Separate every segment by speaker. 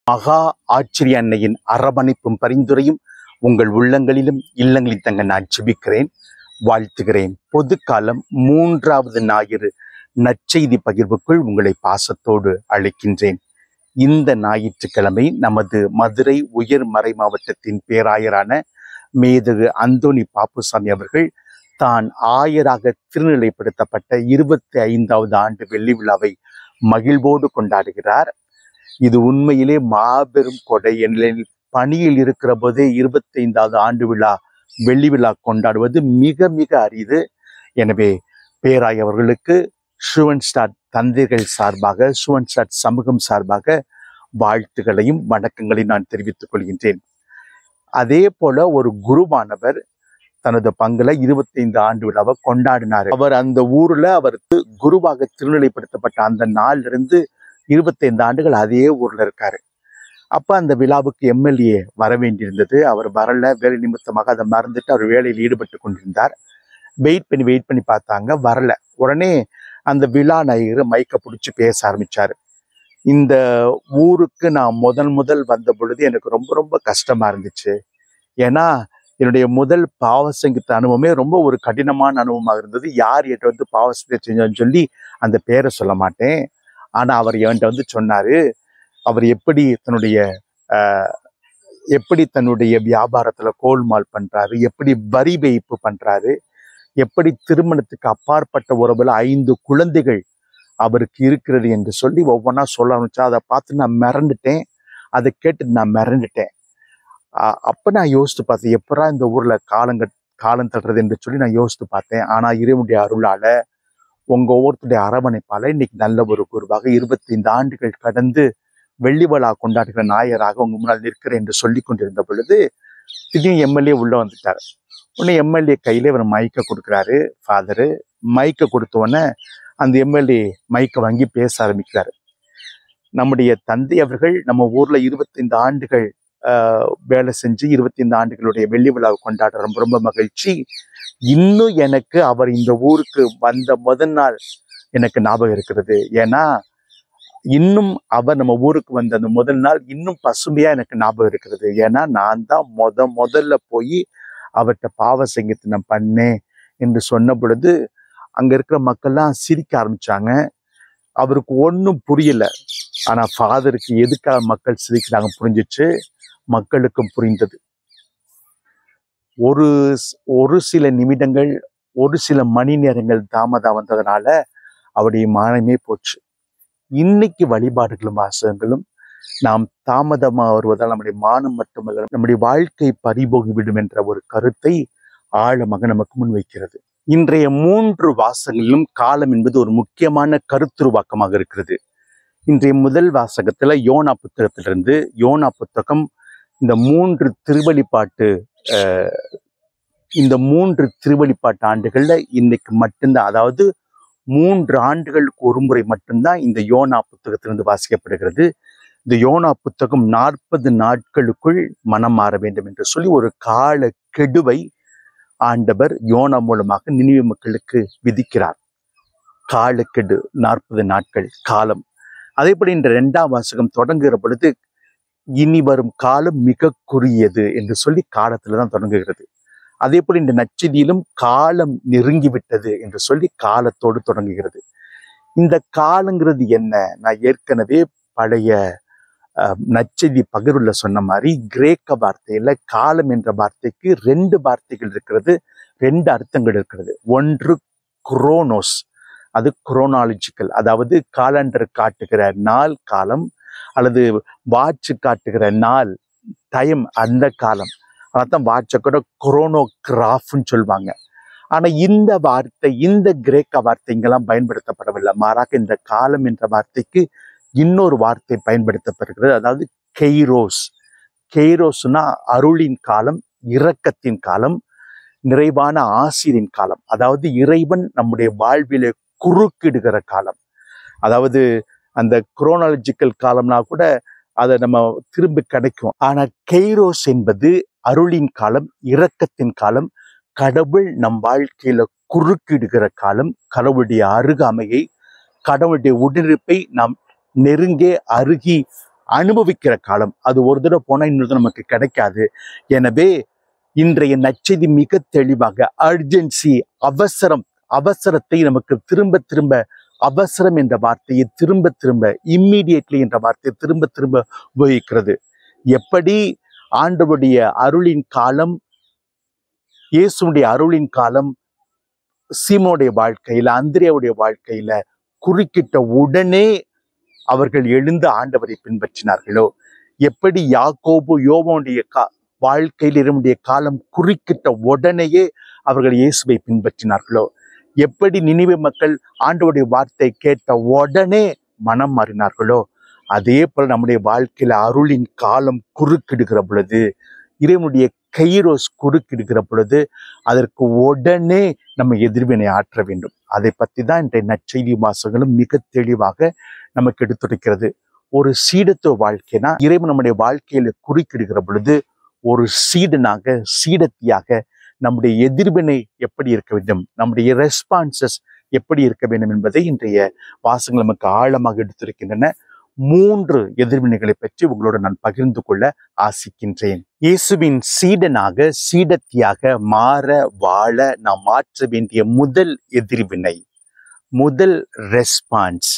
Speaker 1: மகா ஆச்சரிய அன்னையின் அரவணைப்பும் பரிந்துரையும் உங்கள் உள்ளங்களிலும் இல்லங்களில் தங்க நான் ஜெபிக்கிறேன் வாழ்த்துகிறேன் பொதுக்காலம் மூன்றாவது ஞாயிறு நற்செய்தி பகிர்வுக்குள் உங்களை பாசத்தோடு அழைக்கின்றேன் இந்த ஞாயிற்றுக்கிழமை நமது மதுரை உயர்மறை மாவட்டத்தின் பேராயரான மேதகு அந்தோணி பாப்புசாமி அவர்கள் தான் ஆயராக திருநிலைப்படுத்தப்பட்ட இருபத்தி ஐந்தாவது ஆண்டு வெள்ளி விழாவை மகிழ்வோடு கொண்டாடுகிறார் இது உண்மையிலே மாபெரும் கொடை எனில் பணியில் இருக்கிற போதே இருபத்தைந்தாவது ஆண்டு விழா வெள்ளி விழா கொண்டாடுவது மிக மிக அரிது எனவே பேராய் அவர்களுக்கு ஷுவன் ஸ்டார் தந்தைகள் சார்பாக ஷுவன் ஸ்டார் சமூகம் சார்பாக வாழ்த்துக்களையும் வணக்கங்களையும் நான் தெரிவித்துக் கொள்கின்றேன் அதே போல ஒரு குருவானவர் தனது பங்குல இருபத்தைந்து ஆண்டு விழாவை கொண்டாடினார் அவர் அந்த ஊர்ல அவருக்கு குருவாக திருநிலைப்படுத்தப்பட்ட அந்த நாள்ல இருந்து இருபத்தைந்து ஆண்டுகள் அதே ஊர்ல இருக்காரு அப்ப அந்த விழாவுக்கு எம்எல்ஏ வர வேண்டியிருந்தது அவர் வரல வேலை நிமித்தமாக அதை மறந்துட்டு அவர் வேலையில் ஈடுபட்டு கொண்டிருந்தார் வெயிட் பண்ணி வெயிட் பண்ணி பார்த்தாங்க வரல உடனே அந்த விழா நாயகர் மைக்க பிடிச்சி பேச ஆரம்பிச்சாரு இந்த ஊருக்கு நான் முதல் முதல் வந்த பொழுது எனக்கு ரொம்ப ரொம்ப கஷ்டமா இருந்துச்சு ஏன்னா என்னுடைய முதல் பாவசங்கீத அனுபவமே ரொம்ப ஒரு கடினமான அனுபவமாக இருந்தது யார் என்கிட்ட வந்து பாவசங்கீத செஞ்சான்னு சொல்லி அந்த பேரை சொல்ல மாட்டேன் ஆனா அவர் என்கிட்ட வந்து சொன்னாரு அவர் எப்படி தன்னுடைய ஆஹ், எப்படி தன்னுடைய வியாபாரத்துல கோல்மால் பண்றாரு எப்படி வரி வைப்பு பண்றாரு எப்படி திருமணத்துக்கு அப்பாற்பட்ட உறவுல ஐந்து குழந்தைகள் அவருக்கு இருக்கிறது என்று சொல்லி ஒவ்வொன்றா சொல்ல ஆரம்பிச்சா அதை பார்த்து நான் மிரண்டுட்டேன் அதை கேட்டு நான் மிரண்டுட்டேன் ஆஹ் அப்ப நான் யோசித்து பார்த்தேன் எப்படா இந்த ஊர்ல காலங்க காலம் தட்டுறது என்று சொல்லி நான் யோசித்து பார்த்தேன் ஆனா இறைவனுடைய அருளால உங்க ஒவ்வொருத்தருடைய அரவணைப்பால இன்னைக்கு நல்ல ஒரு குருவாக இருபத்தைந்து ஆண்டுகள் கடந்து வெள்ளி விழா கொண்டாடுகிற நாயராக உங்க முன்னால் நிற்கிறேன் என்று சொல்லி கொண்டிருந்த பொழுது திடீர்னு எம்எல்ஏ உள்ள வந்துட்டார் உடனே எம்எல்ஏ கையில இவர் மைக்கை கொடுக்குறாரு ஃபாதரு மைக்கை கொடுத்த உடனே அந்த எம்எல்ஏ மைக்கை வாங்கி பேச ஆரம்பிக்கிறாரு நம்முடைய தந்தை அவர்கள் நம்ம ஊர்ல இருபத்தைந்து ஆண்டுகள் ஆஹ், வேலை செஞ்சு இருபத்தைந்து ஆண்டுகளுடைய வெள்ளி விழாவை கொண்டாடுற ரொம்ப ரொம்ப மகிழ்ச்சி இன்னும் எனக்கு அவர் இந்த ஊருக்கு வந்த முதல் நாள் எனக்கு ஞாபகம் இருக்கிறது ஏன்னா இன்னும் அவர் நம்ம ஊருக்கு வந்த அந்த முதல் நாள் இன்னும் பசுமையா எனக்கு ஞாபகம் இருக்கிறது ஏன்னா நான் தான் முத முதல்ல போய் அவர்கிட்ட பாவ சங்கீதனம் பண்ணேன் என்று சொன்ன பொழுது அங்க இருக்கிற மக்கள்லாம் சிரிக்க ஆரம்பிச்சாங்க அவருக்கு ஒன்றும் புரியல ஆனா ஃபாதருக்கு எதுக்காக மக்கள் சிரிக்கிறாங்க புரிஞ்சிச்சு மக்களுக்கும் புரிந்தது ஒரு ஸ்- ஒரு சில நிமிடங்கள் ஒரு சில மணி நேரங்கள் தாமதம் வந்ததுனால அவருடைய மானமே போச்சு இன்னைக்கு வழிபாடுகளும் வாசகங்களும் நாம் தாமதமாக வருவதால் நம்முடைய மானம் மட்டுமல்ல நம்முடைய வாழ்க்கை பறிபோகிவிடும் என்ற ஒரு கருத்தை ஆழமாக நமக்கு முன்வைக்கிறது இன்றைய மூன்று வாசகங்களிலும் காலம் என்பது ஒரு முக்கியமான கருத்துருவாக்கமாக இருக்கிறது இன்றைய முதல் வாசகத்துல யோனா புத்தகத்திலிருந்து யோனா புத்தகம் இந்த மூன்று திருவழிப்பாட்டு அஹ், இந்த மூன்று திருவழிப்பாட்டு ஆண்டுகள்ல இன்னைக்கு மட்டும்தான் அதாவது மூன்று ஆண்டுகளுக்கு ஒரு முறை மட்டும்தான் இந்த யோனா புத்தகத்திலிருந்து வாசிக்கப்படுகிறது இந்த யோனா புத்தகம் நாற்பது நாட்களுக்குள் மனம் மாற வேண்டும் என்று சொல்லி ஒரு கால கெடுவை ஆண்டவர் யோனா மூலமாக நினைவு மக்களுக்கு விதிக்கிறார் காலக்கெடு நாற்பது நாட்கள் காலம் அதேபடி இந்த இரண்டாம் வாசகம் தொடங்குகிற பொழுது இனி வரும் காலம் மிக குறுகியது என்று சொல்லி காலத்துல தான் தொடங்குகிறது அதே போல இந்த நச்செய்தியிலும் காலம் நெருங்கி விட்டது என்று சொல்லி காலத்தோடு தொடங்குகிறது இந்த காலங்கிறது என்ன நான் ஏற்கனவே பழைய அஹ், நற்செய்தி பகிர்வுல சொன்ன மாதிரி கிரேக்க வார்த்தையில காலம் என்ற வார்த்தைக்கு ரெண்டு வார்த்தைகள் இருக்கிறது ரெண்டு அர்த்தங்கள் இருக்கிறது ஒன்று குரோனோஸ் அது குரோனாலஜிக்கல் அதாவது காலண்டர் காட்டுகிற நாள் காலம் அல்லது வாட்ச் காட்டுகிற நாள் டைம் அந்த காலம் அதான் வாட்சை கூட குரோனோகிராஃப்னு சொல்லுவாங்க ஆனா இந்த வார்த்தை இந்த கிரேக்க வார்த்தை இங்கெல்லாம் பயன்படுத்தப்படவில்லை மாறாக இந்த காலம் என்ற வார்த்தைக்கு இன்னொரு வார்த்தை பயன்படுத்தப்படுகிறது அதாவது கெய்ரோஸ் கெய்ரோஸ்னா அருளின் காலம் இரக்கத்தின் காலம் நிறைவான ஆசிரின் காலம் அதாவது இறைவன் நம்முடைய வாழ்விலே குறுக்கிடுகிற காலம் அதாவது அந்த குரோனாலஜிக்கல் காலம்னா கூட அதை நம்ம திரும்ப கிடைக்கும் ஆனா கெய்ரோஸ் என்பது அருளின் காலம் இரக்கத்தின் காலம் கடவுள் நம் வாழ்க்கையில குறுக்கிடுகிற காலம் கடவுளுடைய அருகாமையை கடவுளுடைய உடனிருப்பை நாம் நெருங்கே அருகி அனுபவிக்கிற காலம் அது ஒரு தடவை போனால் இன்னொரு தடவை நமக்கு கிடைக்காது எனவே இன்றைய நற்செய்தி மிக தெளிவாக அர்ஜென்சி அவசரம் அவசரத்தை நமக்கு திரும்ப திரும்ப அவசரம் என்ற வார்த்தையை திரும்ப திரும்ப இம்மீடியட்லி என்ற வார்த்தையை திரும்ப திரும்ப உபயோகிக்கிறது எப்படி ஆண்டவருடைய அருளின் காலம் இயேசுடைய அருளின் காலம் சீமோடைய வாழ்க்கையில அந்திரியாவுடைய வாழ்க்கையில குறுக்கிட்ட உடனே அவர்கள் எழுந்து ஆண்டவரை பின்பற்றினார்களோ எப்படி யாக்கோபு யோவோனுடைய கா வாழ்க்கையில் இருமுடைய காலம் குறுக்கிட்ட உடனேயே அவர்கள் இயேசுவை பின்பற்றினார்களோ எப்படி நினைவு மக்கள் ஆண்டவருடைய வார்த்தை கேட்ட உடனே மனம் மாறினார்களோ அதே போல நம்முடைய வாழ்க்கையில அருளின் காலம் குறுக்கிடுகிற பொழுது இறைவனுடைய கைரோஸ் குறுக்கிடுகிற பொழுது அதற்கு உடனே நம்ம எதிர்வினை ஆற்ற வேண்டும் அதை பற்றி தான் இன்றைய நற்செய்தி வாசகங்களும் மிக தெளிவாக நமக்கு எடுத்துரைக்கிறது ஒரு சீடத்துவ வாழ்க்கைனா இறைவன் நம்முடைய வாழ்க்கையில குறுக்கிடுகிற பொழுது ஒரு சீடனாக சீடத்தியாக நம்முடைய எதிர்வினை எப்படி இருக்க வேண்டும் நம்முடைய ரெஸ்பான்சஸ் எப்படி இருக்க வேண்டும் என்பதை இன்றைய வாசகங்கள் நமக்கு ஆழமாக எடுத்திருக்கின்றன மூன்று எதிர்வினைகளை பற்றி உங்களோடு நான் பகிர்ந்து கொள்ள ஆசிக்கின்றேன் இயேசுவின் சீடனாக சீடத்தியாக மாற வாழ நாம் மாற்ற வேண்டிய முதல் எதிர்வினை முதல் ரெஸ்பான்ஸ்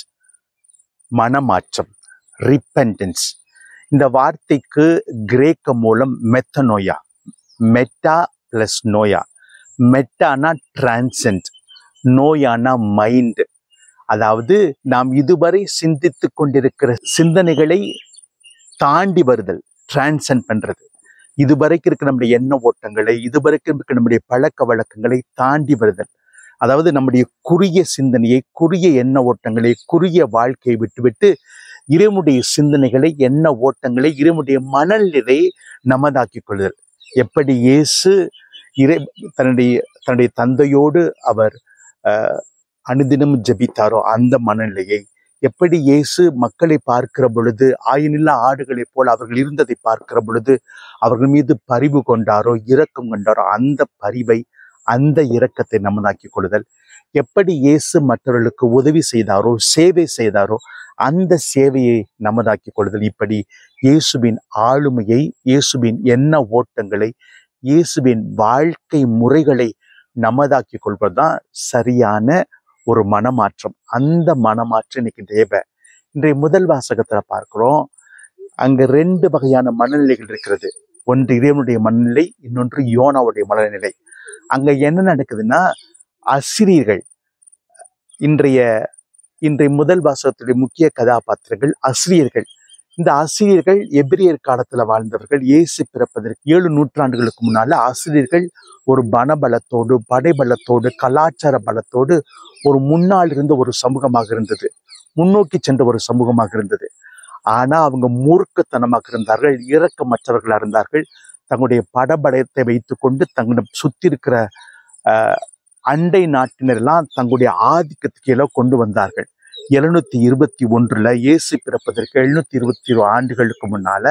Speaker 1: மனமாற்றம் ரிப்பெண்டன்ஸ் இந்த வார்த்தைக்கு கிரேக்க மூலம் மெத்தனோயா மெட்டா பிளஸ் நோயா மெட்டானா டிரான்சென்ட் நோயானா மைண்ட் அதாவது நாம் இதுவரை சிந்தித்து கொண்டிருக்கிற சிந்தனைகளை தாண்டி வருதல் டிரான்சென்ட் பண்றது இதுவரைக்கும் இருக்க நம்முடைய எண்ண ஓட்டங்களை இதுவரைக்கும் இருக்க நம்முடைய பழக்க வழக்கங்களை தாண்டி வருதல் அதாவது நம்முடைய குறுகிய சிந்தனையை குறுகிய எண்ண ஓட்டங்களை குறுகிய வாழ்க்கையை விட்டுவிட்டு இறைவனுடைய சிந்தனைகளை எண்ண ஓட்டங்களை இறைவனுடைய மனநிலை நமதாக்கிக் கொள்ளுதல் எப்படி இயேசு இறை தன்னுடைய தன்னுடைய தந்தையோடு அவர் அஹ், அனுதினம் ஜெபித்தாரோ அந்த மனநிலையை எப்படி இயேசு மக்களை பார்க்கிற பொழுது ஆயினில்லா ஆடுகளைப் போல் அவர்கள் இருந்ததை பார்க்கிற பொழுது அவர்கள் மீது பரிவு கொண்டாரோ இரக்கம் கொண்டாரோ அந்த பரிவை அந்த இரக்கத்தை நமதாக்கிக் கொள்ளுதல் எப்படி இயேசு மற்றவர்களுக்கு உதவி செய்தாரோ சேவை செய்தாரோ அந்த சேவையை நமதாக்கிக் கொள்ளுதல் இப்படி இயேசுவின் ஆளுமையை இயேசுவின் எண்ண ஓட்டங்களை இயேசுவின் வாழ்க்கை முறைகளை நமதாக்கிக் கொள்வதுதான் சரியான ஒரு மனமாற்றம் அந்த மனமாற்றம் இன்னைக்கு தேவை இன்றைய முதல் வாசகத்துல பார்க்கிறோம் அங்க ரெண்டு வகையான மனநிலைகள் இருக்கிறது ஒன்று இறைவனுடைய மனநிலை இன்னொன்று யோனாவுடைய மனநிலை அங்க என்ன நடக்குதுன்னா அசிரியர்கள் இன்றைய இன்றைய முதல் வாசகத்துடைய முக்கிய கதாபாத்திரங்கள் அசிரியர்கள் இந்த ஆசிரியர்கள் எபிரியர் காலத்துல வாழ்ந்தவர்கள் இயேசு பிறப்பதற்கு ஏழு நூற்றாண்டுகளுக்கு முன்னால ஆசிரியர்கள் ஒரு பணபலத்தோடு படைபலத்தோடு கலாச்சார பலத்தோடு ஒரு முன்னால் இருந்த ஒரு சமூகமாக இருந்தது முன்னோக்கி சென்ற ஒரு சமூகமாக இருந்தது ஆனா அவங்க மூர்க்கத்தனமாக இருந்தார்கள் இரக்கமற்றவர்களா இருந்தார்கள் தங்களுடைய படபலத்தை வைத்துக்கொண்டு தங்களை சுத்தி இருக்கிற ஆஹ், அண்டை நாட்டினரெல்லாம் தங்களுடைய ஆதிக்கத்துக்கு கீழே கொண்டு வந்தார்கள் எழுநூத்தி இருபத்தி ஒன்றுல இயேசு பிறப்பதற்கு எழுநூத்தி இருபத்தி ஒரு ஆண்டுகளுக்கு முன்னால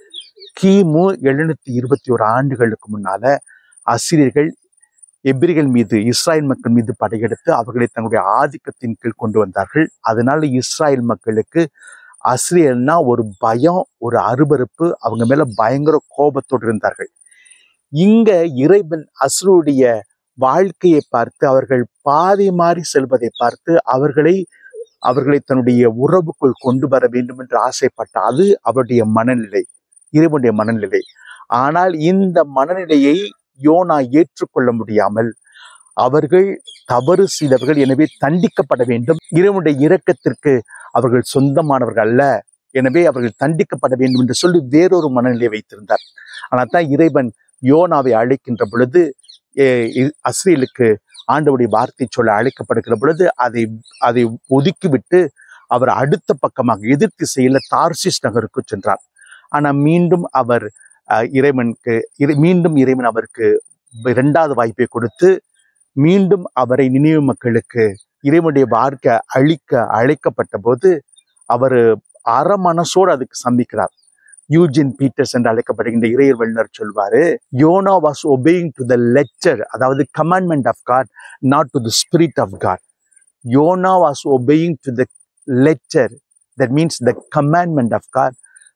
Speaker 1: கிமு எழுநூத்தி இருபத்தி ஒரு ஆண்டுகளுக்கு முன்னால அசிரியர்கள் எபிரிகள் மீது இஸ்ராயல் மக்கள் மீது படையெடுத்து அவர்களை தங்களுடைய ஆதிக்கத்தின் கீழ் கொண்டு வந்தார்கள் அதனால இஸ்ராயல் மக்களுக்கு அசிரியல்னா ஒரு பயம் ஒரு அருவருப்பு அவங்க மேல பயங்கர கோபத்தோடு இருந்தார்கள் இங்க இறைவன் அசுருடைய வாழ்க்கையை பார்த்து அவர்கள் பாதை மாறி செல்வதை பார்த்து அவர்களை அவர்களை தன்னுடைய உறவுக்குள் கொண்டு வர வேண்டும் என்று ஆசைப்பட்ட அது அவருடைய மனநிலை இறைவனுடைய மனநிலை ஆனால் இந்த மனநிலையை யோனா ஏற்றுக்கொள்ள முடியாமல் அவர்கள் தவறு செய்தவர்கள் எனவே தண்டிக்கப்பட வேண்டும் இறைவனுடைய இரக்கத்திற்கு அவர்கள் சொந்தமானவர்கள் அல்ல எனவே அவர்கள் தண்டிக்கப்பட வேண்டும் என்று சொல்லி வேறொரு மனநிலையை வைத்திருந்தார் ஆனால் தான் இறைவன் யோனாவை அழைக்கின்ற பொழுது எ- இ- அஸ்ரீலுக்கு ஆண்டவருடைய வார்த்தை சொல்ல அழைக்கப்படுகிற பொழுது அதை அதை ஒதுக்கிவிட்டு அவர் அடுத்த பக்கமாக எதிர் திசையில தார்சிஸ் நகருக்கு சென்றார் ஆனா மீண்டும் அவர் அஹ், இறைவனுக்கு இறை- மீண்டும் இறைவன் அவருக்கு இரண்டாவது வாய்ப்பை கொடுத்து மீண்டும் அவரை நினைவு மக்களுக்கு இறைவனுடைய வார்த்தை அழிக்க அழைக்கப்பட்ட போது அவர் அறமனசோடு அதுக்கு சந்திக்கிறார் யூஜின் பீட்டர்ஸ் என்று அழைக்கப்படுகின்ற இறையர் வல்லுநர் சொல்வாரு Jonah was obeying to the lecture அதாவது commandment of God not to the spirit of God Jonah was obeying to the lecture that means the commandment of God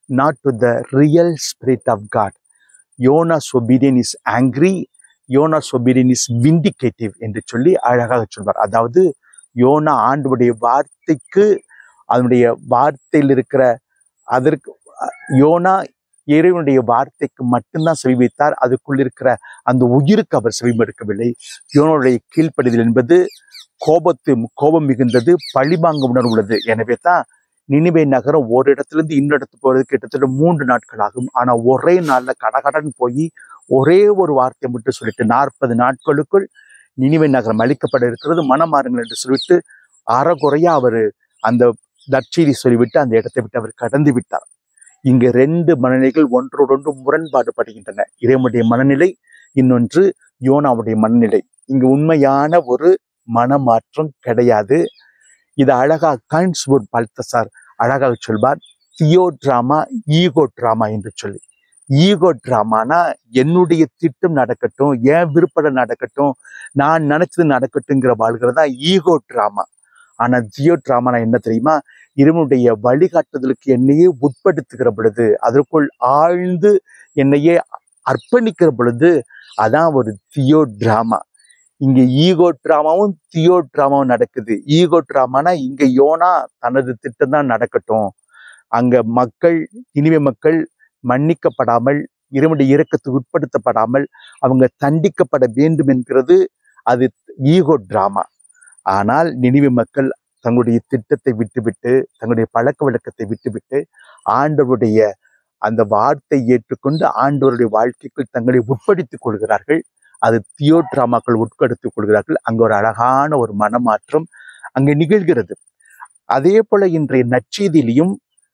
Speaker 1: not to the real spirit of God. Jonah's obedience is angry Jonah's obedience is vindictive என்று சொல்லி அழகாக சொல்வார் அதாவது YONO ஆண்டுடைய வார்த்தைக்கு அதனுடைய வார்த்தையில் இருக்கிற அதற்கு அஹ், யோனா இறைவனுடைய வார்த்தைக்கு மட்டும்தான் செவி வைத்தார் அதுக்குள் இருக்கிற அந்த உயிருக்கு அவர் செவிமடுக்கவில்லை யோனுடைய கீழ்ப்படிதல் என்பது கோபத்து கோபம் மிகுந்தது பழிவாங்க உணர்வு உள்ளது எனவே தான் நினிவே நகரம் ஒரு இடத்திலிருந்து இன்னொரு இடத்துக்கு போறது கிட்டத்தட்ட மூன்று நாட்கள் ஆகும் ஆனா ஒரே நாள்ல கடகடன் போய் ஒரே ஒரு வார்த்தையை மட்டும் சொல்லிட்டு நாற்பது நாட்களுக்குள் நினிவே நகரம் அழிக்கப்பட இருக்கிறது மனமாறுங்கள் என்று சொல்லிட்டு அறகுறையா அவர் அந்த நற்செய்தி சொல்லிவிட்டு அந்த இடத்தை விட்டு அவர் கடந்து விட்டார் இங்கு ரெண்டு மனநிலைகள் ஒன்றோடொன்று முரண்பாடு படுகின்றன இறைவனுடைய மனநிலை இன்னொன்று யோனாவுடைய மனநிலை இங்கு உண்மையான ஒரு மனமாற்றம் கிடையாது இது அழகா கைன்ஸ்பூர் பல்தசார் அழகாக சொல்வார் தியோ டிராமா ஈகோ டிராமா என்று சொல்லி ஈகோ டிராமானா என்னுடைய திட்டம் நடக்கட்டும் என் விருப்பம் நடக்கட்டும் நான் நினைச்சது நடக்கட்டுங்கிற வாழ்கிறதா ஈகோ டிராமா ஆனா ஜியோ டிராமானா என்ன தெரியுமா இறைவனுடைய வழிகாட்டுதலுக்கு என்னையே உட்படுத்துகிற பொழுது அதற்குள் ஆழ்ந்து என்னையே அர்ப்பணிக்கிற பொழுது அதான் ஒரு தியோ டிராமா இங்க ஈகோ டிராமாவும் தியோ டிராமாவும் நடக்குது ஈகோ டிராமானா இங்க யோனா தனது திட்டம் தான் நடக்கட்டும் அங்க மக்கள் இனிமே மக்கள் மன்னிக்கப்படாமல் இறைவனுடைய இரக்கத்துக்கு உட்படுத்தப்படாமல் அவங்க தண்டிக்கப்பட வேண்டும் என்கிறது அது ஈகோ டிராமா ஆனால் நினைவு மக்கள் தங்களுடைய திட்டத்தை விட்டுவிட்டு தங்களுடைய பழக்க வழக்கத்தை விட்டுவிட்டு ஆண்டவருடைய அந்த வார்த்தை ஏற்றுக்கொண்டு ஆண்டவருடைய வாழ்க்கைக்குள் தங்களை உட்படுத்திக் கொள்கிறார்கள் அது தியோ டிராமாக்கள் உட்படுத்திக் கொள்கிறார்கள் அங்க ஒரு அழகான ஒரு மனமாற்றம் அங்கே நிகழ்கிறது அதே போல இன்றைய நற்செய்தியிலையும்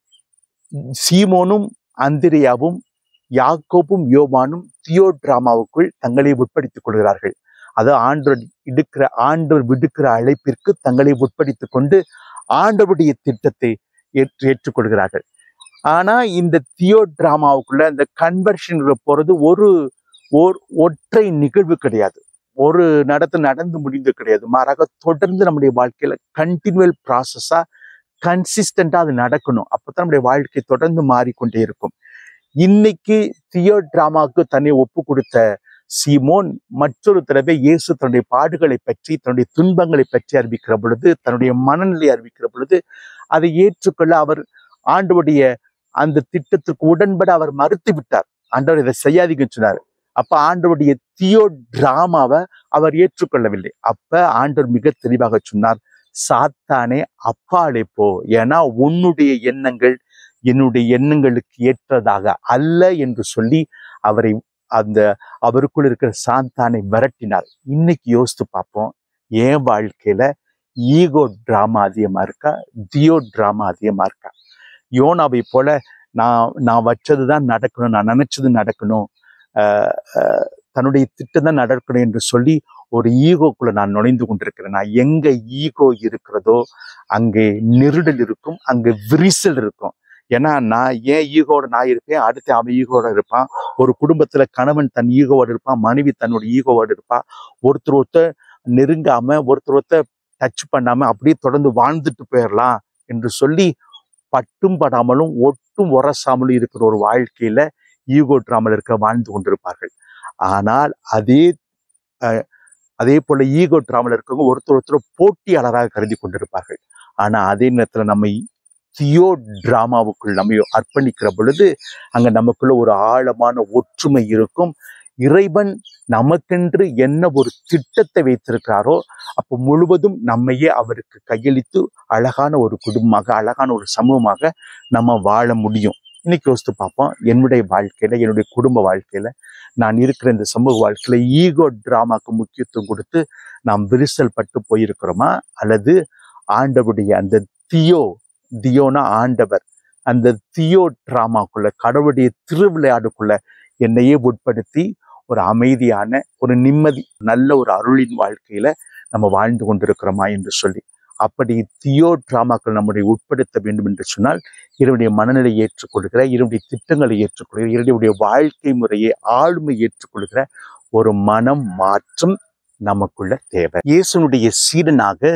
Speaker 1: சீமோனும் அந்திரியாவும் யாக்கோபும் யோவானும் தியோ டிராமாவுக்குள் தங்களை உட்படுத்திக் கொள்கிறார்கள் அது ஆண்டவர் இடுக்கிற ஆண்டவர் விடுக்கிற அழைப்பிற்கு தங்களை உட்படுத்திக் கொண்டு ஆண்டவருடைய திட்டத்தை ஏற்று ஏற்றுக்கொள்கிறார்கள் ஆனா இந்த தியோ டிராமாவுக்குள்ள இந்த கன்வர்ஷன் போறது ஒரு ஓர் ஒற்றை நிகழ்வு கிடையாது ஒரு நடத்து நடந்து முடிந்து கிடையாது மாறாக தொடர்ந்து நம்முடைய வாழ்க்கையில கண்டினியூவல் ப்ராசஸா கன்சிஸ்டண்டா அது நடக்கணும் அப்பதான் நம்முடைய வாழ்க்கை தொடர்ந்து மாறிக்கொண்டே இருக்கும் இன்னைக்கு தியோ டிராமாவுக்கு தன்னை ஒப்பு கொடுத்த சீமோன் மற்றொரு தடவை இயேசு தன்னுடைய பாடுகளை பற்றி தன்னுடைய துன்பங்களை பற்றி அறிவிக்கிற பொழுது தன்னுடைய மனநிலை அறிவிக்கிற பொழுது அதை ஏற்றுக்கொள்ள அவர் ஆண்டவருடைய அந்த திட்டத்திற்கு உடன்பட அவர் மறுத்து விட்டார் ஆண்டவர் இதை செய்யாதீங்க சொன்னார் அப்ப ஆண்டவருடைய தியோ டிராமாவை அவர் ஏற்றுக்கொள்ளவில்லை அப்ப ஆண்டவர் மிக தெளிவாக சொன்னார் சாத்தானே அப்பாலே போ ஏன்னா உன்னுடைய எண்ணங்கள் என்னுடைய எண்ணங்களுக்கு ஏற்றதாக அல்ல என்று சொல்லி அவரை அந்த அவருக்குள் இருக்கிற சாத்தானை விரட்டினார் இன்னைக்கு யோசித்து பார்ப்போம் என் வாழ்க்கையில ஈகோ டிராமா அதிகமா இருக்கா தியோ டிராமா அதிகமா இருக்கா யோனாவை போல நான் நான் வச்சதுதான் நடக்கணும் நான் நினைச்சது நடக்கணும் ஆஹ் ஆஹ் தன்னுடைய திட்டம் தான் நடக்கணும் என்று சொல்லி ஒரு ஈகோக்குள்ள நான் நுழைந்து கொண்டிருக்கிறேன் நான் எங்க ஈகோ இருக்கிறதோ அங்கே நெருடல் இருக்கும் அங்கே விரிசல் இருக்கும் ஏன்னா நான் ஏன் ஈகோட நான் இருப்பேன் அடுத்து அவன் ஈகோட இருப்பான் ஒரு குடும்பத்துல கணவன் தன் ஈகோவோடு இருப்பான் மனைவி தன்னோட ஈகோவோடு இருப்பா ஒருத்தர் ஒருத்தர் நெருங்காம ஒருத்தர் ஒருத்தர் டச் பண்ணாம அப்படியே தொடர்ந்து வாழ்ந்துட்டு போயிடலாம் என்று சொல்லி பட்டும் படாமலும் ஒட்டும் உரசாமலும் இருக்கிற ஒரு வாழ்க்கையில ஈகோ டிராமல் இருக்க வாழ்ந்து கொண்டிருப்பார்கள் ஆனால் அதே அஹ், அதே போல ஈகோ டிராமல் இருக்கவங்க ஒருத்தர் ஒருத்தர் போட்டியாளராக கருதி கொண்டிருப்பார்கள் ஆனா அதே நேரத்துல நம்ம தியோ டிராமாவுக்குள் நம்ம அர்ப்பணிக்கிற பொழுது அங்க நமக்குள்ள ஒரு ஆழமான ஒற்றுமை இருக்கும் இறைவன் நமக்கென்று என்ன ஒரு திட்டத்தை வைத்திருக்கிறாரோ அப்போ முழுவதும் நம்மையே அவருக்கு கையளித்து அழகான ஒரு குடும்பமாக அழகான ஒரு சமூகமாக நம்ம வாழ முடியும் இன்னைக்கு யோசித்து பார்ப்போம் என்னுடைய வாழ்க்கையில என்னுடைய குடும்ப வாழ்க்கையில நான் இருக்கிற இந்த சமூக வாழ்க்கையில ஈகோ டிராமாக்கு முக்கியத்துவம் கொடுத்து நாம் விரிசல் பட்டு போயிருக்கிறோமா அல்லது ஆண்டவருடைய அந்த தியோ தியோனா ஆண்டவர் அந்த தியோ டிராமாக்குள்ள கடவுளுடைய திருவிளையாடுக்குள்ள என்னையே உட்படுத்தி ஒரு அமைதியான ஒரு நிம்மதி நல்ல ஒரு அருளின் வாழ்க்கையில நம்ம வாழ்ந்து கொண்டிருக்கிறோமா என்று சொல்லி அப்படி தியோ டிராமாக்கள் நம்முடைய உட்படுத்த வேண்டும் என்று சொன்னால் இவருடைய மனநிலை ஏற்றுக்கொள்கிற இவருடைய திட்டங்களை ஏற்றுக்கொள்கிற இவருடைய வாழ்க்கை முறையை ஆளுமை ஏற்றுக்கொள்கிற ஒரு மனம் மாற்றம் நமக்குள்ள தேவை இயேசுனுடைய சீடனாக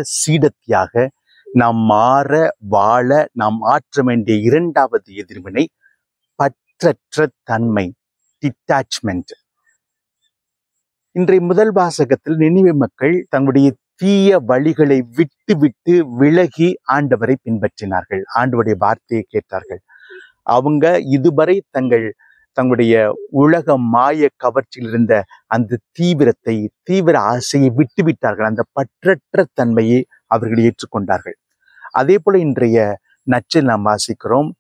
Speaker 1: சீடத்தியாக நாம் மாற வாழ நாம் ஆற்ற வேண்டிய இரண்டாவது எதிர்வினை பற்றற்ற தன்மை டிட்டாச்மெண்ட் இன்றைய முதல் வாசகத்தில் நினைவு மக்கள் தங்களுடைய தீய வழிகளை விட்டு விட்டு விலகி ஆண்டவரை பின்பற்றினார்கள் ஆண்டவருடைய வார்த்தையை கேட்டார்கள் அவங்க இதுவரை தங்கள் தங்களுடைய உலக மாய கவர்ச்சியில் இருந்த அந்த தீவிரத்தை தீவிர ஆசையை விட்டு விட்டார்கள் அந்த பற்றற்ற தன்மையை அவர்கள் ஏற்றுக்கொண்டார்கள் அதே போல இன்றைய நச்சில் நாம் வாசிக்கிறோம்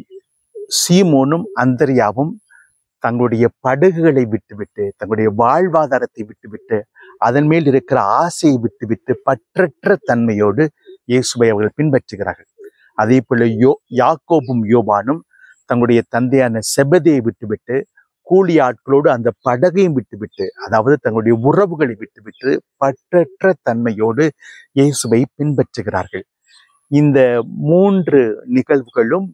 Speaker 1: சீமோனும் அந்தரியாவும் தங்களுடைய படகுகளை விட்டுவிட்டு தங்களுடைய வாழ்வாதாரத்தை விட்டுவிட்டு அதன் மேல் இருக்கிற ஆசையை விட்டுவிட்டு பற்றற்ற தன்மையோடு இயேசுவை அவர்கள் பின்பற்றுகிறார்கள் அதே போல யோ யாக்கோபும் யோபானும் தங்களுடைய தந்தையான செபதையை விட்டுவிட்டு கூலி ஆட்களோடு அந்த படகையும் விட்டுவிட்டு அதாவது தங்களுடைய உறவுகளை விட்டுவிட்டு பற்றற்ற தன்மையோடு இயேசுவை பின்பற்றுகிறார்கள் இந்த மூன்று நிகழ்வுகளும்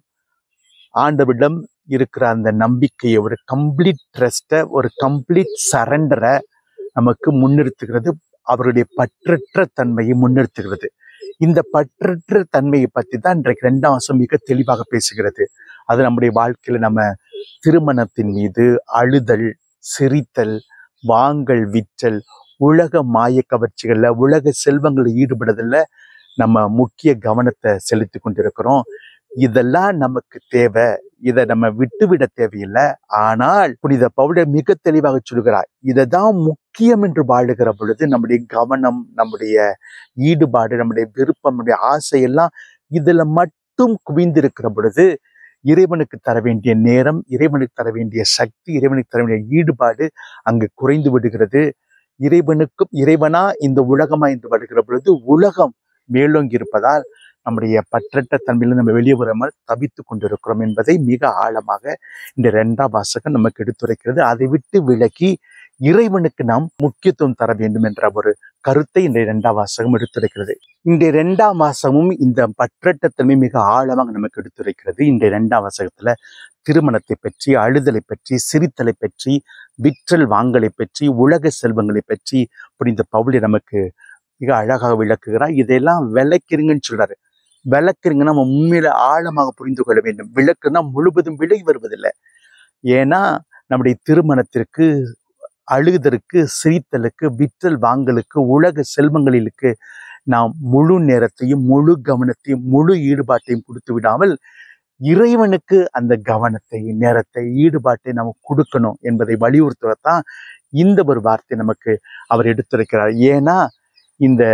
Speaker 1: ஆண்டவரிடம் இருக்கிற அந்த நம்பிக்கையை ஒரு கம்ப்ளீட் ட்ரஸ்ட்டை ஒரு கம்ப்ளீட் சரண்டரை நமக்கு முன்னிறுத்துகிறது அவருடைய பற்றற்ற தன்மையை முன்னிறுத்துகிறது இந்த பற்றற்ற தன்மையை பற்றி தான் இன்றைக்கு ரெண்டாம் வருஷம் மிக தெளிவாக பேசுகிறது அது நம்முடைய வாழ்க்கையில நம்ம திருமணத்தின் மீது அழுதல் சிரித்தல் வாங்கல் விற்றல் உலக மாய கவர்ச்சிகள்ல உலக செல்வங்களில் ஈடுபடுறதுல நம்ம முக்கிய கவனத்தை செலுத்தி கொண்டிருக்கிறோம் இதெல்லாம் நமக்கு தேவை இதை நம்ம விட்டுவிட தேவையில்லை ஆனால் புனித பவுலர் மிக தெளிவாக சொல்கிறார் இதை தான் முக்கியம் என்று வாழுகிற பொழுது நம்முடைய கவனம் நம்முடைய ஈடுபாடு நம்முடைய விருப்பம் நம்முடைய ஆசையெல்லாம் இதுல மட்டும் குவிந்திருக்கிற பொழுது இறைவனுக்கு தர வேண்டிய நேரம் இறைவனுக்கு தர வேண்டிய சக்தி இறைவனுக்கு தர வேண்டிய ஈடுபாடு அங்கு குறைந்து விடுகிறது இறைவனுக்கும் இறைவனா இந்த உலகமா என்று வருகிற பொழுது உலகம் மேலோங்கி இருப்பதால் நம்முடைய பற்றற்ற தன்மையிலிருந்து நம்ம வெளியே வராமல் தவித்து கொண்டிருக்கிறோம் என்பதை மிக ஆழமாக இந்த இரண்டாம் வாசகம் நமக்கு எடுத்துரைக்கிறது அதை விட்டு விலகி இறைவனுக்கு நாம் முக்கியத்துவம் தர வேண்டும் என்ற ஒரு கருத்தை இந்த இரண்டாம் வாசகம் எடுத்துரைக்கிறது இந்த இரண்டாம் வாசகமும் இந்த பற்றற்ற தன்மை மிக ஆழமாக நமக்கு எடுத்துரைக்கிறது இந்த இரண்டாம் வாசகத்துல திருமணத்தை பற்றி அழுதலை பற்றி சிரித்தலை பற்றி விற்றல் வாங்கலை பற்றி உலக செல்வங்களை பற்றி புரிந்த பவுளி நமக்கு மிக அழகாக விளக்குகிறார் இதையெல்லாம் விளக்கிறீங்கன்னு சொல்றாரு விளக்குறீங்கன்னா நம்ம உண்மையில ஆழமாக புரிந்து கொள்ள வேண்டும் விளக்குனா முழுவதும் விலை வருவதில்லை ஏன்னா நம்முடைய திருமணத்திற்கு அழுகுதலுக்கு சிரித்தலுக்கு விற்றல் வாங்கலுக்கு உலக செல்வங்களிலுக்கு நாம் முழு நேரத்தையும் முழு கவனத்தையும் முழு ஈடுபாட்டையும் கொடுத்து விடாமல் இறைவனுக்கு அந்த கவனத்தை நேரத்தை ஈடுபாட்டை நம்ம கொடுக்கணும் என்பதை வலியுறுத்துவதான் இந்த ஒரு வார்த்தை நமக்கு அவர் எடுத்துரைக்கிறார் ஏன்னா இந்த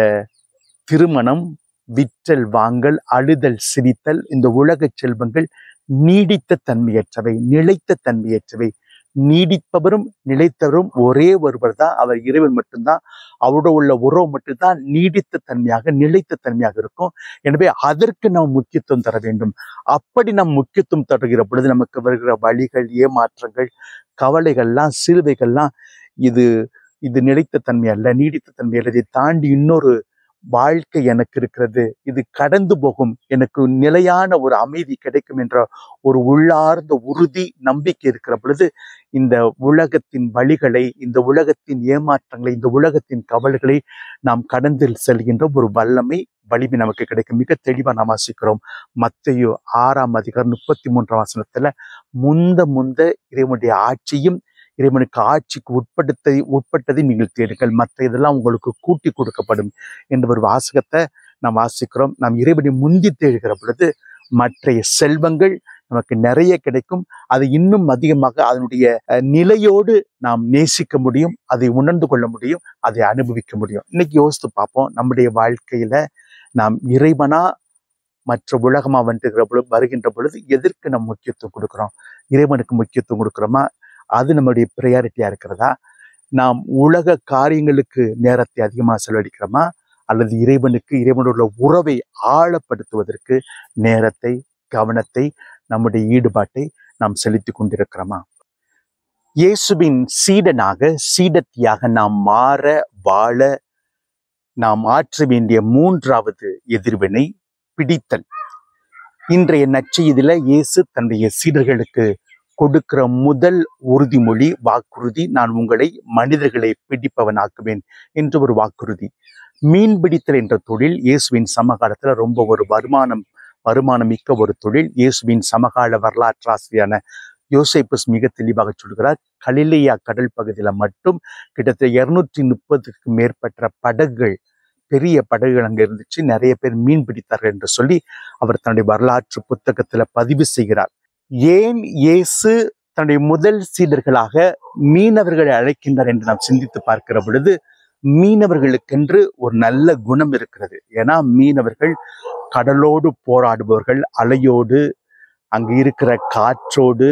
Speaker 1: திருமணம் விற்றல் வாங்கல் அழுதல் சிரித்தல் இந்த உலக செல்வங்கள் நீடித்த தன்மையற்றவை நிலைத்த தன்மையற்றவை நீடிப்பவரும் நிலைத்தவரும் ஒரே ஒருவர் தான் அவர் இறைவன் மட்டும்தான் அவரோட உள்ள உறவு மட்டும்தான் நீடித்த தன்மையாக நிலைத்த தன்மையாக இருக்கும் எனவே அதற்கு நாம் முக்கியத்துவம் தர வேண்டும் அப்படி நாம் முக்கியத்துவம் தருகிற பொழுது நமக்கு வருகிற வழிகள் ஏமாற்றங்கள் கவலைகள்லாம் சிலுவைகள்லாம் இது இது நிலைத்த தன்மை அல்ல நீடித்த தன்மை அல்ல இதை தாண்டி இன்னொரு வாழ்க்கை எனக்கு இருக்கிறது இது கடந்து போகும் எனக்கு நிலையான ஒரு அமைதி கிடைக்கும் என்ற ஒரு உள்ளார்ந்த உறுதி நம்பிக்கை இருக்கிற பொழுது இந்த உலகத்தின் வழிகளை இந்த உலகத்தின் ஏமாற்றங்களை இந்த உலகத்தின் கவலைகளை நாம் கடந்து செல்கின்ற ஒரு வல்லமை வலிமை நமக்கு கிடைக்கும் மிக தெளிவா நாம் வாசிக்கிறோம் மத்தையோ ஆறாம் அதிகாரம் முப்பத்தி மூன்றாம் வசனத்துல முந்த முந்த இறைவனுடைய ஆட்சியும் இறைவனுக்கு ஆட்சிக்கு உட்படுத்த உட்பட்டதை நீங்கள் தேடுங்கள் மற்ற இதெல்லாம் உங்களுக்கு கூட்டி கொடுக்கப்படும் என்ற ஒரு வாசகத்தை நாம் வாசிக்கிறோம் நாம் இறைவனை முந்தி தேடுகிற பொழுது மற்றைய செல்வங்கள் நமக்கு நிறைய கிடைக்கும் அது இன்னும் அதிகமாக அதனுடைய அஹ், நிலையோடு நாம் நேசிக்க முடியும் அதை உணர்ந்து கொள்ள முடியும் அதை அனுபவிக்க முடியும் இன்னைக்கு யோசித்து பார்ப்போம் நம்முடைய வாழ்க்கையில நாம் இறைவனா மற்ற உலகமா வந்துகிற பொழுது வருகின்ற பொழுது எதற்கு நம்ம முக்கியத்துவம் கொடுக்கிறோம் இறைவனுக்கு முக்கியத்துவம் கொடுக்கிறோமா அது நம்மளுடைய ப்ரையாரிட்டியா இருக்கிறதா நாம் உலக காரியங்களுக்கு நேரத்தை அதிகமாக செலவழிக்கிறோமா அல்லது இறைவனுக்கு இறைவனோட உள்ள உறவை ஆழப்படுத்துவதற்கு நேரத்தை கவனத்தை நம்முடைய ஈடுபாட்டை நாம் செலுத்தி கொண்டிருக்கிறோமா இயேசுவின் சீடனாக சீடத்தியாக நாம் மாற வாழ நாம் ஆற்ற வேண்டிய மூன்றாவது எதிர்வினை பிடித்தல் இன்றைய நற்செய்தியில இயேசு தன்னுடைய சீடர்களுக்கு கொடுக்கிற முதல் உறுதிமொழி வாக்குறுதி நான் உங்களை மனிதர்களை பிடிப்பவனாக்குவேன் என்ற ஒரு வாக்குறுதி மீன் பிடித்தல் என்ற தொழில் இயேசுவின் சமகாலத்துல ரொம்ப ஒரு வருமானம் வருமானம் மிக்க ஒரு தொழில் இயேசுவின் சமகால வரலாற்றாசிரியான யோசேப்பஸ் மிக தெளிவாக சொல்கிறார் கலிலேயா கடல் பகுதியில மட்டும் கிட்டத்தட்ட இருநூற்றி முப்பதுக்கு மேற்பட்ட படகுகள் பெரிய படகுகள் அங்க இருந்துச்சு நிறைய பேர் மீன் பிடித்தார்கள் என்று சொல்லி அவர் தன்னுடைய வரலாற்று புத்தகத்துல பதிவு செய்கிறார் ஏன் இயேசு தன்னுடைய முதல் சீடர்களாக மீனவர்களை அழைக்கின்றார் என்று நாம் சிந்தித்து பார்க்கிற பொழுது மீனவர்களுக்கென்று ஒரு நல்ல குணம் இருக்கிறது ஏன்னா மீனவர்கள் கடலோடு போராடுபவர்கள் அலையோடு அங்கு இருக்கிற காற்றோடு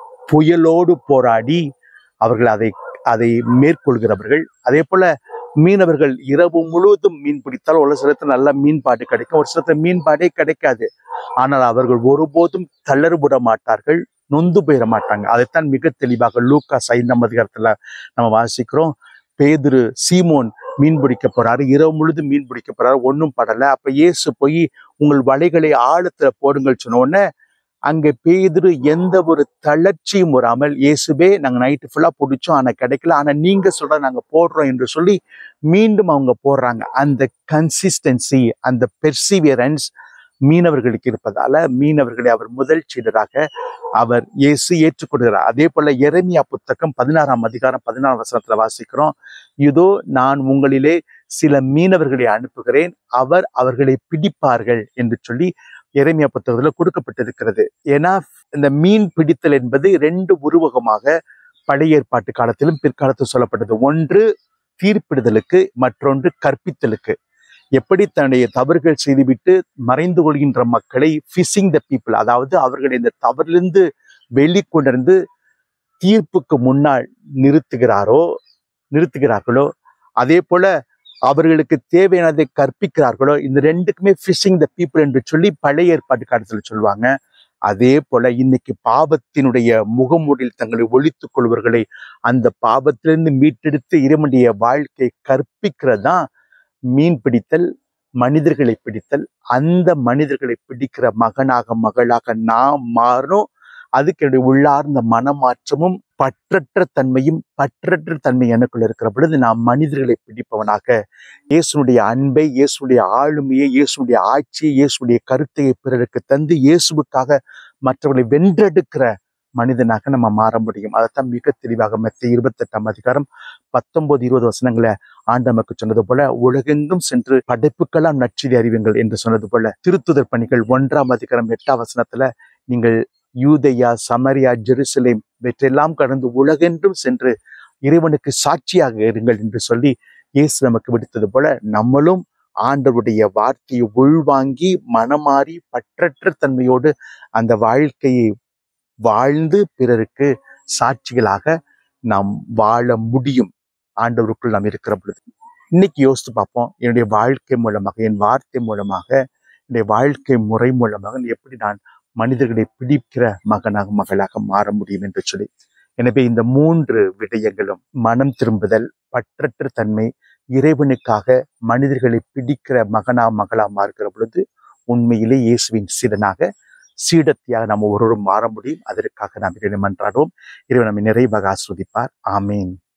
Speaker 1: புயலோடு போராடி அவர்கள் அதை அதை மேற்கொள்கிறவர்கள் அதே போல மீனவர்கள் இரவு முழுவதும் மீன் பிடித்தால் ஒரு சிலத்தில் நல்ல மீன்பாடு கிடைக்கும் ஒரு சிலத்தில் மீன்பாடே கிடைக்காது ஆனால் அவர்கள் ஒருபோதும் தளர்வுட மாட்டார்கள் நொந்து போயிட மாட்டாங்க அதைத்தான் மிக தெளிவாக லூக்காஸ் ஐந்தாம் அதிகாரத்துல நம்ம வாசிக்கிறோம் பேதுரு சீமோன் மீன் பிடிக்க போறாரு இரவு முழுதும் மீன் பிடிக்க போறாரு ஒன்றும் படல அப்ப இயேசு போய் உங்கள் வலைகளை ஆழத்துல போடுங்கள் சொன்ன உடனே அங்க பேதுரு எந்த ஒரு தளர்ச்சியும் வராமல் இயேசுவே நாங்க நைட்டு ஃபுல்லா பிடிச்சோம் ஆனா கிடைக்கல ஆனா நீங்க சொல்ற நாங்க போடுறோம் என்று சொல்லி மீண்டும் அவங்க போடுறாங்க அந்த கன்சிஸ்டன்சி அந்த பெர்சிவியரன்ஸ் மீனவர்களுக்கு இருப்பதால மீனவர்களை அவர் முதல் சீடராக அவர் இயேசு ஏற்றுக்கொள்கிறார் அதே போல எரேமியா புத்தகம் பதினாறாம் அதிகாரம் பதினாறாம் வசனத்துல வாசிக்கிறோம் இதோ நான் உங்களிலே சில மீனவர்களை அனுப்புகிறேன் அவர் அவர்களை பிடிப்பார்கள் என்று சொல்லி எரேமியா புத்தகத்துல கொடுக்கப்பட்டிருக்கிறது ஏன்னா இந்த மீன் பிடித்தல் என்பது ரெண்டு உருவகமாக பழைய ஏற்பாட்டு காலத்திலும் பிற்காலத்தில் சொல்லப்பட்டது ஒன்று தீர்ப்பிடுதலுக்கு மற்றொன்று கற்பித்தலுக்கு எப்படி தன்னுடைய தவறுகள் செய்துவிட்டு மறைந்து கொள்கின்ற மக்களை ஃபிஷிங் த பீப்புள் அதாவது அவர்களை இந்த தவறிலிருந்து வெளிக்கொண்டிருந்து தீர்ப்புக்கு முன்னால் நிறுத்துகிறாரோ நிறுத்துகிறார்களோ அதே போல அவர்களுக்கு தேவையானதை கற்பிக்கிறார்களோ இந்த ரெண்டுக்குமே ஃபிஷிங் த பீப்புள் என்று சொல்லி பழைய ஏற்பாட்டு காலத்தில் சொல்லுவாங்க அதே போல இன்னைக்கு பாவத்தினுடைய முகமூடில் தங்களை ஒழித்துக் கொள்வர்களை அந்த பாவத்திலிருந்து மீட்டெடுத்து இறைவனுடைய வாழ்க்கை கற்பிக்கிறது தான் மீன் பிடித்தல் மனிதர்களை பிடித்தல் அந்த மனிதர்களை பிடிக்கிற மகனாக மகளாக நாம் மாறணும் அதுக்கு என்னுடைய உள்ளார்ந்த மனமாற்றமும் பற்றற்ற தன்மையும் பற்றற்ற தன்மை எனக்குள்ள இருக்கிற பொழுது நான் மனிதர்களை பிடிப்பவனாக இயேசுனுடைய அன்பை இயேசுடைய ஆளுமையை இயேசுடைய ஆட்சியை இயேசுடைய கருத்தையை பிறருக்கு தந்து இயேசுவுக்காக மற்றவர்களை வென்றெடுக்கிற மனிதனாக நம்ம மாற முடியும் அதைத்தான் மிக தெளிவாக மெத்த இருபத்தெட்டாம் அதிகாரம் பத்தொன்பது இருபது வசனங்களை ஆண்டமக்கு சொன்னது போல உலகெங்கும் சென்று படைப்புக்கெல்லாம் நற்செய்தி அறிவுங்கள் என்று சொன்னது போல திருத்துதர் பணிகள் ஒன்றாம் அதிகாரம் எட்டாம் வசனத்துல நீங்கள் யூதேயா சமரியா ஜெருசலேம் இவற்றையெல்லாம் கடந்து உலகென்றும் சென்று இறைவனுக்கு சாட்சியாக இருங்கள் என்று சொல்லி இயேசு நமக்கு விடுத்தது போல நம்மளும் ஆண்டவருடைய வார்த்தையை உள்வாங்கி மனமாறி பற்றற்ற தன்மையோடு அந்த வாழ்க்கையை வாழ்ந்து பிறருக்கு சாட்சிகளாக நாம் வாழ முடியும் ஆண்டவருக்குள் நாம் இருக்கிற பொழுது இன்னைக்கு யோசித்து பார்ப்போம் என்னுடைய வாழ்க்கை மூலமாக என் வார்த்தை மூலமாக என்னுடைய வாழ்க்கை முறை மூலமாக எப்படி நான் மனிதர்களை பிடிக்கிற மகனாக மகளாக மாற முடியும் என்று சொல்லி எனவே இந்த மூன்று விடயங்களும் மனம் திரும்புதல் பற்றற்ற தன்மை இறைவனுக்காக மனிதர்களை பிடிக்கிற மகனா மகளா மாறுகிற பொழுது உண்மையிலே இயேசுவின் சீடனாக சீடத்தியாக நாம் ஒருவரும் மாற முடியும் அதற்காக நாம் இறைவனை மன்றாடுவோம் இறைவன் நம்மை நிறைவாக ஆஸ்வதிப்பார் ஆமீன்